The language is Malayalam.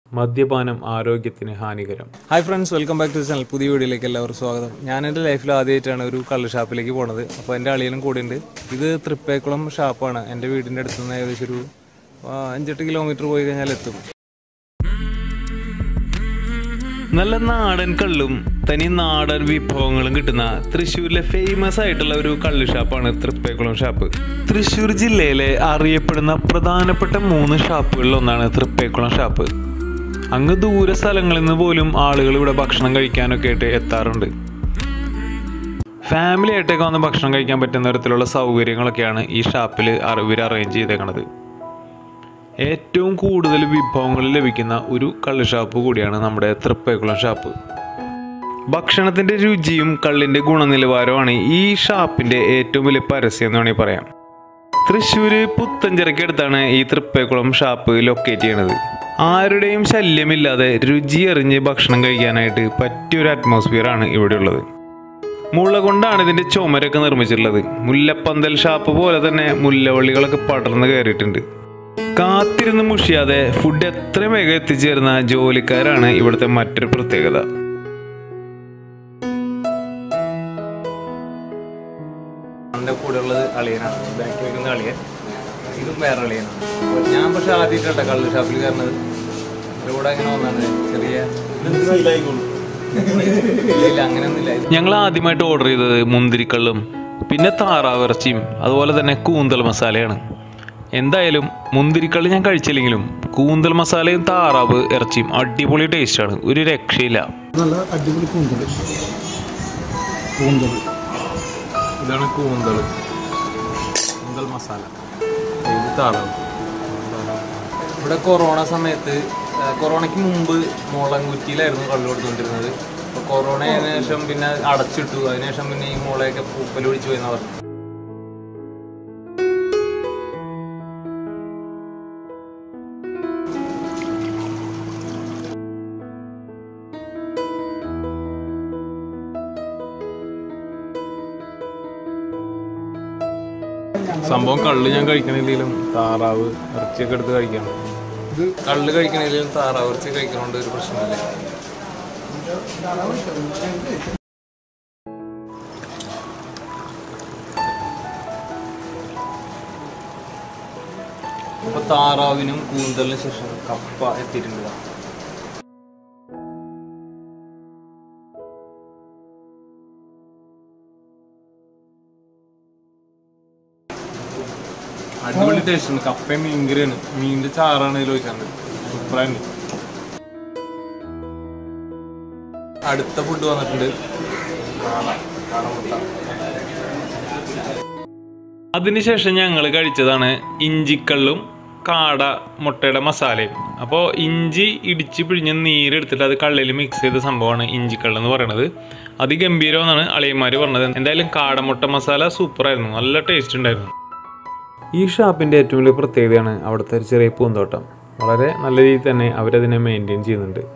മദ്യപാനം ആരോഗ്യത്തിന് ഹാനികരം hi friends welcome back to channel പുതിയ വീഡിയോയിലേക്ക് എല്ലാവർക്കും സ്വാഗതം ഞാൻ എൻ്റെ ലൈഫിൽ ആദ്യമായിട്ടാണ് ഒരു കള്ള് ഷാപ്പിലേക്ക് പോണത് അപ്പോൾ എൻ്റെ അളിയനും കൂടെ ഉണ്ട് ഇത് തൃപ്പേക്കുളം ഷാപ്പാണ് എൻ്റെ വീടിൻ്റെ അടുത്ത് നിന്ന് ഏകദേശം ഒരു ആ, അഞ്ചെട്ട് കിലോമീറ്റർ പോയി കഴിഞ്ഞാൽ എത്തും നല്ല നാടൻ കള്ളും തനി നാടൻ വിഭവങ്ങളും കിട്ടുന്ന തൃശ്ശൂരിലെ ഫേമസ് ആയിട്ടുള്ള ഒരു കള്ള് ഷാപ്പാണ് തൃപ്പേക്കുളം ഷാപ്പ് തൃശ്ശൂർ ജില്ലയിലെ അറിയപ്പെടുന്ന പ്രധാനപ്പെട്ട മൂന്ന് ഷാപ്പുകളിൽ ഒന്നാണ് തൃപ്പേക്കുളം ഷാപ്പ് അങ്ങ് ദൂര സ്ഥലങ്ങളിൽ നിന്ന് പോലും ആളുകൾ ഇവിടെ ഭക്ഷണം കഴിക്കാനൊക്കെ ആയിട്ട് എത്താറുണ്ട് ഫാമിലി ആയിട്ടൊക്കെ വന്ന് ഭക്ഷണം കഴിക്കാൻ പറ്റുന്ന തരത്തിലുള്ള സൗകര്യങ്ങളൊക്കെയാണ് ഈ ഷാപ്പിൽ ഇവർ അറേഞ്ച് ചെയ്തേക്കണത് ഏറ്റവും കൂടുതൽ വിഭവങ്ങൾ ലഭിക്കുന്ന ഒരു കള്ള് ഷാപ്പ് കൂടിയാണ് നമ്മുടെ തൃപ്പേക്കുളം ഷാപ്പ് ഭക്ഷണത്തിൻ്റെ രുചിയും കള്ളിൻ്റെ ഗുണനിലവാരവുമാണ് ഈ ഷാപ്പിൻ്റെ ഏറ്റവും വലിയ പരസ്യം എന്ന് വേണമെങ്കിൽ പറയാം തൃശ്ശൂര് പുത്തഞ്ചിറക്കടുത്താണ് ഈ തൃപ്പേക്കുളം ഷാപ്പ് ലൊക്കേറ്റ് ചെയ്യണത് ആരുടെയും ശല്യമില്ലാതെ രുചി അറിഞ്ഞ് ഭക്ഷണം കഴിക്കാനായിട്ട് പറ്റിയൊരു അറ്റ്മോസ്ഫിയർ ആണ് ഇവിടെ ഉള്ളത് മുള കൊണ്ടാണ് ഇതിന്റെ ചുമരൊക്കെ നിർമ്മിച്ചിട്ടുള്ളത് മുല്ലപ്പന്തൽ ഷാപ്പ് പോലെ തന്നെ മുല്ലവള്ളികളൊക്കെ പടർന്ന് കയറിയിട്ടുണ്ട് കാത്തിരുന്ന് മുഷിയാതെ ഫുഡ് എത്ര വേഗം എത്തിച്ചേരുന്ന ജോലിക്കാരാണ് ഇവിടുത്തെ മറ്റൊരു പ്രത്യേകത എൻ്റെ കൂടെ ഉള്ളത് അളിയനാണ് ബാക്കി വയ്ക്കുന്ന അളിയൻ ഇതും വേറെ അളിയനാണ് അപ്പോൾ ഞാൻ പക്ഷെ ആദ്യമായിട്ടാണ് കള്ള് ഷാപ്പിൽ കയറുന്നത് എൻ്റെ കൂടെ അങ്ങനെ വന്നാണ് ചെറിയ ഇല്ല ഇല്ല അങ്ങനെയൊന്നുമില്ല ഞങ്ങൾ ആദ്യമായിട്ട് ഓർഡർ ചെയ്തത് മുന്തിരിക്കള്ളും പിന്നെ താറാവിറച്ചിയും അതുപോലെ തന്നെ കൂന്തൽ മസാലയാണ് എന്തായാലും മുന്തിരിക്കള്ള് ഞാൻ കഴിച്ചില്ലെങ്കിലും കൂന്തൽ മസാലയും താറാവ് ഇറച്ചിയും അടിപൊളി ടേസ്റ്റാണ് ഒരു രക്ഷയില്ല നല്ല അടിപൊളി കൂന്തൽ കൂന്തൽ ഇതാണ് കൂന്തൽ കൂന്തൽ മസാല ഇത് താറാവ് ഇവിടെ കൊറോണ സമയത്ത് ആ, കൊറോണയ്ക്ക് മുമ്പ് മുളങ്കുറ്റിയിലായിരുന്നു കള്ളു കൊടുത്തുകൊണ്ടിരുന്നത് അപ്പോൾ കൊറോണ ആയതിനു ശേഷം പിന്നെ അടച്ചിട്ടു അതിനുശേഷം പിന്നെ ഈ മുളയൊക്കെ പൂപ്പലൊടിച്ചു പോയെന്ന് പറഞ്ഞു സംഭവം കള്ള് ഞാൻ കഴിക്കണില്ലെങ്കിലും താറാവ് ഇറച്ചിയൊക്കെ എടുത്ത് കഴിക്കണം ഇത് കള്ള് കഴിക്കണില്ലെങ്കിലും താറാവ് ഇറച്ചി കഴിക്കണോണ്ട് ഒരു പ്രശ്നമില്ല അപ്പൊ താറാവിനും കൂന്തലിനും ശേഷം കപ്പ എത്തിയിട്ടുണ്ട് അടിപൊളി ടേസ്റ്റ് ഉണ്ട് കപ്പയും മീൻകറിയാണ് മീനിന്റെ ചാറാണ് ഇതിൽ ഒഴിക്കാണ്ട് സൂപ്പറാണ് അടുത്ത ഫുഡ് വന്നിട്ടുണ്ട് കാട കാടമുട്ട അതിനുശേഷം ഞങ്ങൾ കഴിച്ചതാണ് ഇഞ്ചിക്കള്ളും കാട മുട്ടയുടെ മസാലയും അപ്പോൾ ഇഞ്ചി ഇടിച്ച് പിഴിഞ്ഞ് നീരെടുത്തിട്ട് അത് കള്ളിൽ മിക്സ് ചെയ്ത സംഭവമാണ് ഇഞ്ചിക്കള്ള് എന്ന് പറയുന്നത് അതിഗംഭീരമെന്നാണ് അളിയന്മാർ പറഞ്ഞത് എന്തായാലും കാടമുട്ട മസാല സൂപ്പറായിരുന്നു നല്ല ടേസ്റ്റ് ഉണ്ടായിരുന്നു ഈ ഷാപ്പിൻ്റെ ഏറ്റവും വലിയ പ്രത്യേകതയാണ് അവിടുത്തെ ഒരു ചെറിയ പൂന്തോട്ടം വളരെ നല്ല രീതിയിൽ തന്നെ അവരതിനെ മെയിൻറ്റെയിൻ ചെയ്യുന്നുണ്ട്